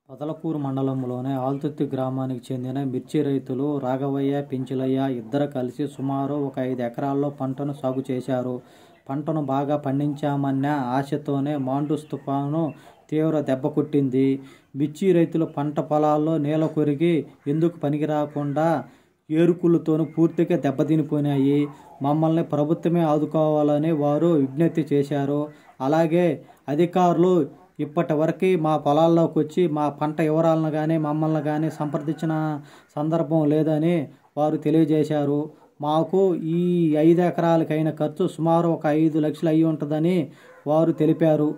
పొదలకూరు మండలంలోని ఆల్తుర్తి గ్రామానికి చెందిన మిర్చి రైతులు రాఘవయ్య పెంచిలయ్య ఇద్దరు కలిసి సుమారు ఒక ఐదు ఎకరాల్లో పంటను సాగు చేశారు పంటను బాగా పండించామన్న ఆశతోనే మాండూస్ తుఫాను తీవ్ర దెబ్బ కొట్టింది మిర్చి రైతులు పంట పొలాల్లో నేల కొరిగి ఎందుకు పనికిరాకుండా ఏరుకులతోనూ పూర్తిగా దెబ్బతినిపోయినాయి మమ్మల్ని ప్రభుత్వమే ఆదుకోవాలని వారు విజ్ఞప్తి చేశారు అలాగే అధికారులు ఇప్పటి వరకు మా పొలాల్లోకి వచ్చి మా పంట వివరాలను కానీ మమ్మల్ని కానీ సంప్రదించిన సందర్భం లేదని వారు తెలియజేశారు మాకు ఈ ఐదు ఎకరాలకైన ఖర్చు సుమారు ఒక ఐదు లక్షలు అయి ఉంటుందని వారు తెలిపారు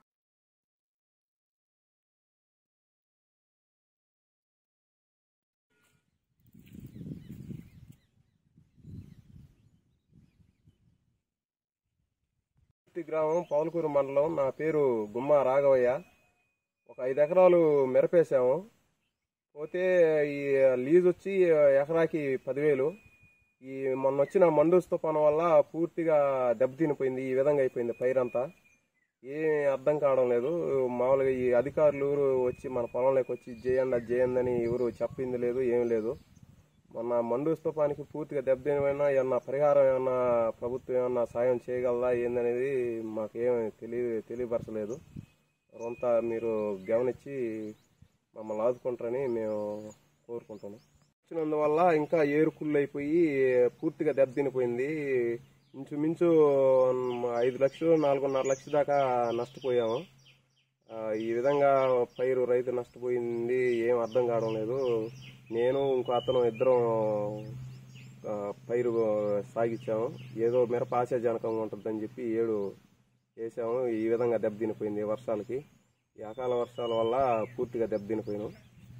పూర్తి గ్రామం పౌలకూరు మండలం నా పేరు గుమ్మ రాఘవయ్య ఒక ఐదు ఎకరాలు మిరపేసాము పోతే ఈ లీజ్ వచ్చి ఎకరాకి పదివేలు ఈ మొన్న వచ్చిన మండూస్ తుఫాను వల్ల పూర్తిగా దెబ్బతినిపోయింది ఈ విధంగా అయిపోయింది పైరంతా ఏం అర్థం కావడం లేదు మామూలుగా ఈ అధికారులు ఎవరు వచ్చి మన పొలంలోకి వచ్చి ఇది చేయండి అది చేయండి అని ఎవరు చెప్పింది లేదు ఏం లేదు మొన్న మండూస్ తుఫానికి పూర్తిగా దెబ్బతినమైనా ఏమన్నా పరిహారం ఏమన్నా ప్రభుత్వం ఏమన్నా సాయం చేయగలదా ఏందనేది మాకేం తెలియ తెలియపరచలేదు కొంత మీరు గమనించి మమ్మల్ని ఆదుకుంటారని మేము కోరుకుంటున్నాం వచ్చినందువల్ల ఇంకా ఏరుకుళ్ళు అయిపోయి పూర్తిగా దెబ్బతినిపోయింది ఇంచుమించు ఐదు లక్షలు నాలుగున్నర లక్షల దాకా నష్టపోయాము ఆ, ఈ విధంగా పైరు రైతు నష్టపోయింది ఏం అర్థం కావడం లేదు నేను ఇంకో అతను ఇద్దరం ఆ, పైరు సాగించాము ఏదో మిరప ఆశాజనకంగా ఉంటుందని చెప్పి ఏడు వేసాము ఈ విధంగా దెబ్బతినిపోయింది ఈ వర్షాలకి ఈ అకాల వర్షాల వల్ల పూర్తిగా దెబ్బతినిపోయినాం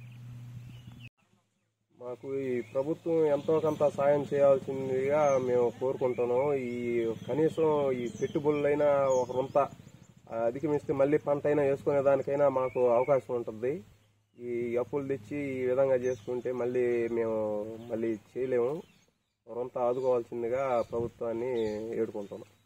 మాకు ఈ ప్రభుత్వం ఎంతో కొంత సాయం చేయాల్సిందిగా మేము కోరుకుంటున్నాం ఈ కనీసం ఈ పెట్టుబడులైనా ఒక రొంత అధిగమిస్తే మళ్ళీ పంట అయినా వేసుకునే దానికైనా మాకు అవకాశం ఉంటుంది ఈ అప్పులు తెచ్చి ఈ విధంగా చేసుకుంటే మళ్ళీ మేము మళ్ళీ చేయలేము రొంత ఆదుకోవాల్సిందిగా ప్రభుత్వాన్ని వేడుకుంటున్నాం